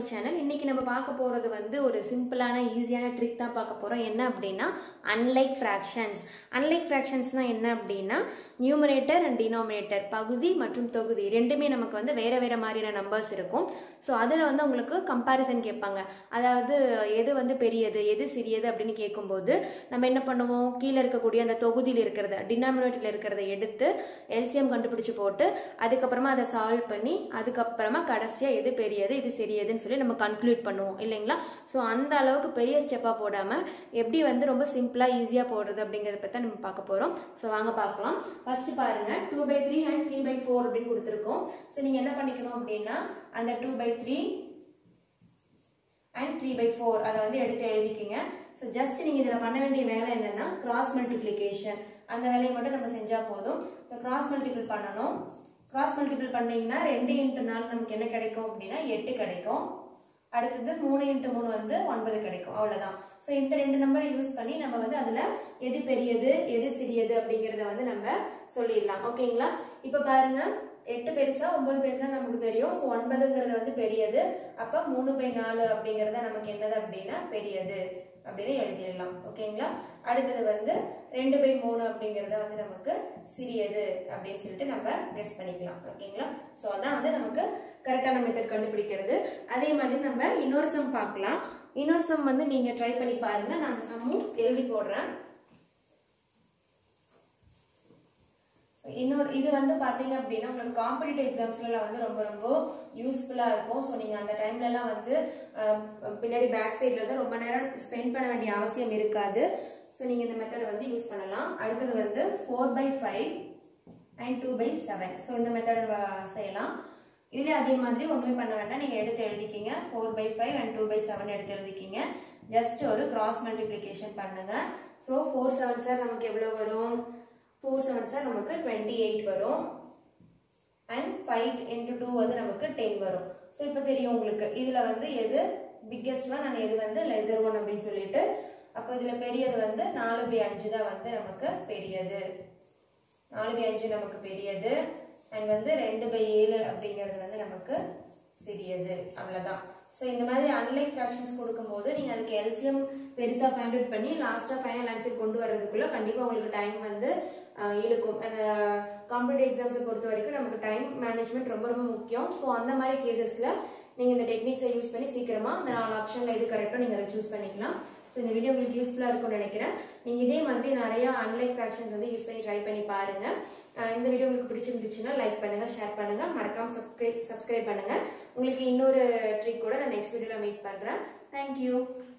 channel இன்னைக்கு நம்ம பார்க்க போகிறது வந்து ஒரு சிம்பிளான ஈஸியான ட்ரிக் தான் பார்க்க போகிறோம் என்ன அப்படின்னா அன்லைக் ஃப்ராக்ஷன்ஸ் அன்லைக் ஃப்ராக்ஷன்ஸ்னால் என்ன அப்படின்னா நியூமரேட்டர் அண்ட் டினாமினேட்டர் பகுதி மற்றும் தொகுதி ரெண்டுமே நமக்கு வந்து வேறு வேறு மாதிரியான நம்பர்ஸ் இருக்கும் ஸோ அதில் வந்து உங்களுக்கு கம்பாரிசன் கேட்பாங்க அதாவது எது வந்து பெரியது எது சிறியது அப்படின்னு கேட்கும்போது நம்ம என்ன பண்ணுவோம் கீழே இருக்கக்கூடிய அந்த தொகுதியில் இருக்கிறத டினாமினேட்டரில் இருக்கிறத எடுத்து எல்சிஎம் கண்டுபிடிச்சு போட்டு அதுக்கப்புறமா அதை சால்வ் பண்ணி அதுக்கப்புறமா கடைசியாக எது பெரியது இது சிறியதுன்னு சொல்லி நம்ம கன்க்ளூட் பண்ணுவோம் இல்லைங்களா ஸோ அந்த அளவுக்கு பெரிய ஸ்டெப்பாக போடாமல் எப்படி வந்து ரொம்ப சிம்பிளாக ஈஸியாக போடுறது அப்படிங்கிறத பற்றி நம்ம பார்க்க போகிறோம் ஸோ வாங்க பார்க்கலாம் ஃபர்ஸ்ட் பாருங்க two by three and three by four அப்படின்னு கொடுத்துருக்கோம் ஸோ நீங்கள் என்ன பண்ணிக்கணும் அப்படின்னா அந்த two by three and three by four அதை வந்து எடுத்து எழுதிக்கிங்க ஸோ ஜஸ்ட் நீங்கள் இதில் பண்ண வேண்டிய வேலை என்னென்னா கிராஸ் மல்டிப்ளிகேஷன் அந்த வேலையை மட்டும் நம்ம செஞ்சால் போதும் ஸோ கிராஸ் மல்டிபிள் பண்ணணும் கிராஸ் மல்டிபிள் பண்ணீங்கன்னா ரெண்டு இன்ட்டு நாலு நமக்கு என்ன கிடைக்கும் அப்படின்னா எட்டு கிடைக்கும் அடுத்தது மூணு இன்ட்டு மூணு வந்து ஒன்பது கிடைக்கும் அவ்வளோதான் ஸோ இந்த ரெண்டு நம்பரை யூஸ் பண்ணி நம்ம வந்து அதில் எது பெரியது எது சிறியது அப்படிங்கிறத வந்து நம்ம சொல்லிடலாம் ஓகேங்களா இப்போ பாருங்க எட்டு பெருசா ஒன்பது பெருசா நமக்கு தெரியும் ஸோ ஒன்பதுங்கிறது வந்து பெரியது அப்போ மூணு பை நாலு அப்படிங்கிறத நமக்கு என்னது அப்படின்னா பெரியது அப்படின்னு எழுதிடலாம் ஓகேங்களா அடுத்தது வந்து ரெண்டு பை மூணு அப்படிங்கிறத வந்து நமக்கு சிறியது அப்படின்னு சொல்லிட்டு நம்ம கெஸ் பண்ணிக்கலாம் ஓகேங்களா ஸோ அதான் வந்து நமக்கு கரெக்டான மெத்தட் கண்டுபிடிக்கிறது அதே மாதிரி நம்ம இன்னொரு சம் பார்க்கலாம் இன்னொரு சம் வந்து நீங்க ட்ரை பண்ணி பாருங்க நான் அந்த சம்மும் எழுதி போடுறேன் இன்னொரு இது வந்து பார்த்தீங்க அப்படின்னா உங்களுக்கு காம்படிட்டிவ் எக்ஸாம்ஸ்லாம் வந்து ரொம்ப ரொம்ப யூஸ்ஃபுல்லாக இருக்கும் ஸோ நீங்கள் அந்த டைம்லலாம் வந்து பின்னாடி பேக் சைடில் வந்து ரொம்ப நேரம் ஸ்பெண்ட் பண்ண வேண்டிய அவசியம் இருக்காது ஸோ நீங்கள் இந்த மெத்தடை வந்து யூஸ் பண்ணலாம் அடுத்தது வந்து four by five and two by seven so இந்த மெத்தட் செய்யலாம் இதுலேயே அதே மாதிரி ஒன்றுமே பண்ண வேண்டாம் நீங்கள் எடுத்து எழுதிக்கிங்க four by five and two by seven எடுத்து எழுதிக்கிங்க ஜஸ்ட் ஒரு கிராஸ் மல்டிப்ளிகேஷன் பண்ணுங்க ஸோ ஃபோர் செவன் சார் நமக்கு எவ்வளோ வரும் ஃபோர் செவன் சார் நமக்கு டுவெண்ட்டி எயிட் வரும் அண்ட் ஃபைவ் இன்ட்டு டூ வந்து நமக்கு டென் வரும் ஸோ இப்போ தெரியும் உங்களுக்கு இதில் வந்து எது பிக்கெஸ்ட் ஒன் அண்ட் எது வந்து லெசர் ஒன் அப்படின்னு சொல்லிட்டு அப்போ இதில் பெரியது வந்து நாலு பை அஞ்சு தான் வந்து நமக்கு பெரியது நாலு பை அஞ்சு நமக்கு பெரியது அண்ட் வந்து ரெண்டு பை ஏழு அப்படிங்கிறது வந்து நமக்கு சிறியது அவ்வளோதான் ஸோ இந்த மாதிரி அன்லைக் ஃப்ராக்ஷன்ஸ் கொடுக்கும்போது நீங்கள் அதுக்கு எல்சிஎம் பெருசாக ஃபைண்ட் அவுட் பண்ணி லாஸ்ட்டாக ஃபைனல் ஆன்சர் கொண்டு வர்றதுக்குள்ளே கண்டிப்பாக உங்களுக்கு டைம் வந்து இழுக்கும் அந்த காம்படிட்டிவ் எக்ஸாம்ஸை பொறுத்த வரைக்கும் நமக்கு டைம் மேனேஜ்மெண்ட் ரொம்ப ரொம்ப முக்கியம் ஸோ அந்த மாதிரி கேசஸில் நீங்கள் இந்த டெக்னிக்ஸை யூஸ் பண்ணி சீக்கிரமாக அந்த நாலு ஆப்ஷனில் எது கரெக்டோ நீங்கள் அதை சூஸ் பண்ணிக்கலாம் ஸோ இந்த வீடியோ உங்களுக்கு யூஸ்ஃபுல்லாக இருக்கும்னு நினைக்கிறேன் நீங்கள் இதே மாதிரி நிறைய அன்லைக் ஃப்ராக்ஷன்ஸ் வந்து யூஸ் பண்ணி ட்ரை பண்ணி பாருங்கள் இந்த வீடியோ உங்களுக்கு பிடிச்சிருந்துச்சுன்னா லைக் பண்ணுங்கள் ஷேர் பண்ணுங்கள் மறக்காமல் சப்ஸ்கிரைப் சப்ஸ்கிரைப் பண்ணுங்கள் உங்களுக்கு இன்னொரு ட்ரிக் கூட நான் நெக்ஸ்ட் வீடியோவில் மீட் பண்ணுறேன் தேங்க்யூ